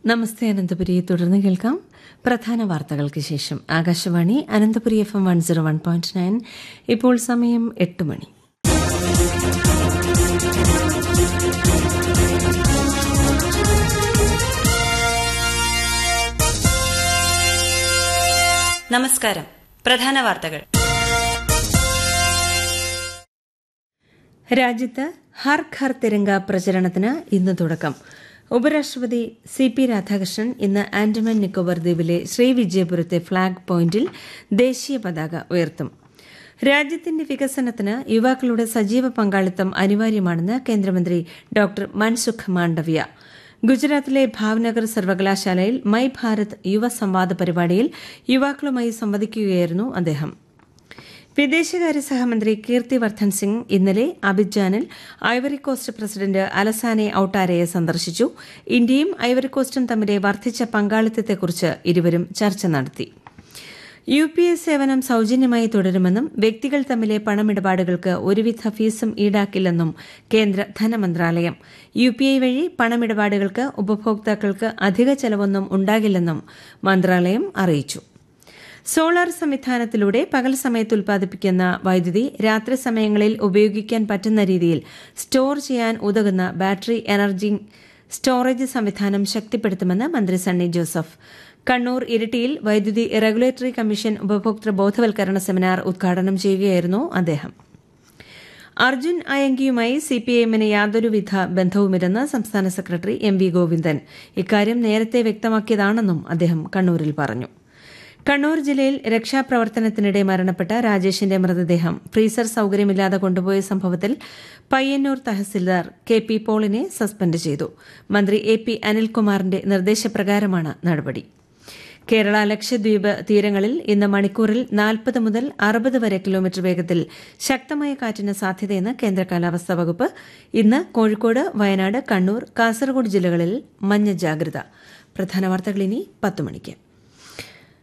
നമസ്തേ അനന്തപുരി തുടർന്ന് കേൾക്കാം പ്രധാന വാർത്തകൾക്ക് ശേഷം Akashvani Ananthapuri F M one zero one point nine ഇപ്പോൾ സമയം എട്ട് മണി നമസ്കാരം പ്രധാന വാർത്തകൾ രാജ്യത്ത് ഹർ ഘർ തിരങ്ക പ്രചരണത്തിന് ഇന്ന് തുടക്കം ഉപരാഷ്ട്രപതി സി പി രാധാകൃഷ്ണൻ ഇന്ന് ആൻഡമാൻ നിക്കോബർ ദ്വീപിലെ ശ്രീവിജയപുരത്തെ ഫ്ളാഗ് പോയിന്റിൽ ദേശീയ പതാക ഉയർത്തും രാജ്യത്തിന്റെ വികസനത്തിന് യുവാക്കളുടെ സജീവ പങ്കാളിത്തം അനിവാര്യമാണെന്ന് കേന്ദ്രമന്ത്രി ഡോക്ടർ മൻസുഖ് മാണ്ഡവ്യ ഗുജറാത്തിലെ ഭാവ്നഗർ സർവകലാശാലയിൽ മൈ ഭാരത് യുവ സംവാദ പരിപാടിയിൽ യുവാക്കളുമായി സംവദിക്കുകയായിരുന്നു അദ്ദേഹം വിദേശകാര്യ സഹമന്ത്രി കീർത്തി വർദ്ധൻ സിംഗ് ഇന്നലെ അബിജാനിൽ ഐവറി കോസ്റ്റ് പ്രസിഡന്റ് അലസാനെ ഔട്ടാരയെ സന്ദർശിച്ചു ഇന്ത്യയും ഐവറി കോസ്റ്റും തമ്മിലെ വർദ്ധിച്ച പങ്കാളിത്തത്തെക്കുറിച്ച് ഇരുവരും ചർച്ച നടത്തി യു പി എ സേവനം സൌജന്യമായി തുടരുമെന്നും വ്യക്തികൾ തമ്മിലെ പണമിടപാടുകൾക്ക് ഒരുവിധ ഫീസും ഈടാക്കില്ലെന്നും കേന്ദ്ര ധനമന്ത്രാലയം യു പി ഐ വഴി പണമിടപാടുകൾക്ക് ഉപഭോക്താക്കൾക്ക് അധിക ചെലവൊന്നും ഉണ്ടാകില്ലെന്നും മന്ത്രാലയം അറിയിച്ചു സോളാർ സംവിധാനത്തിലൂടെ പകൽ സമയത്ത് ഉൽപ്പാദിപ്പിക്കുന്ന വൈദ്യുതി രാത്രി സമയങ്ങളിൽ ഉപയോഗിക്കാൻ പറ്റുന്ന രീതിയിൽ സ്റ്റോർ ചെയ്യാൻ ഉതകുന്ന ബാറ്ററി എനർജി സ്റ്റോറേജ് സംവിധാനം ശക്തിപ്പെടുത്തുമെന്ന് മന്ത്രി സണ്ണി ജോസഫ് കണ്ണൂർ ഇരിട്ടിയിൽ വൈദ്യുതി റെഗുലേറ്ററി കമ്മീഷൻ ഉപഭോക്തൃ ബോധവൽക്കരണ സെമിനാർ ഉദ്ഘാടനം ചെയ്യുകയായിരുന്നു അദ്ദേഹം അർജുൻ അയങ്കിയുമായി സിപിഐഎമ്മിന് യാതൊരുവിധ ബന്ധവുമില്ലെന്ന് സംസ്ഥാന സെക്രട്ടറി എം വി ഗോവിന്ദൻ ഇക്കാര്യം നേരത്തെ വ്യക്തമാക്കിയതാണെന്നും അദ്ദേഹം കണ്ണൂരിൽ പറഞ്ഞു കണ്ണൂർ ജില്ലയിൽ രക്ഷാപ്രവർത്തനത്തിനിടെ മരണപ്പെട്ട രാജേഷിന്റെ മൃതദേഹം ഫ്രീസർ സൌകര്യമില്ലാതെ കൊണ്ടുപോയ സംഭവത്തിൽ പയ്യന്നൂർ തഹസിൽദാർ കെ പി പോളിനെ സസ്പെൻഡ് ചെയ്തു മന്ത്രി എ പി അനിൽകുമാറിന്റെ നിർദ്ദേശപ്രകാരമാണ് നടപടി കേരള ലക്ഷദ്വീപ് തീരങ്ങളിൽ ഇന്ന് മണിക്കൂറിൽ നാൽപ്പത് മുതൽ അറുപത് വരെ കിലോമീറ്റർ വേഗത്തിൽ ശക്തമായ കാറ്റിന് സാധ്യതയെന്ന് കേന്ദ്ര കാലാവസ്ഥാ വകുപ്പ് ഇന്ന് കോഴിക്കോട് വയനാട് കണ്ണൂർ കാസർഗോഡ് ജില്ലകളിൽ മഞ്ഞ ജാഗ്രത പ്രധാന വാർത്തകൾ ഇനി പത്ത് മണിക്ക്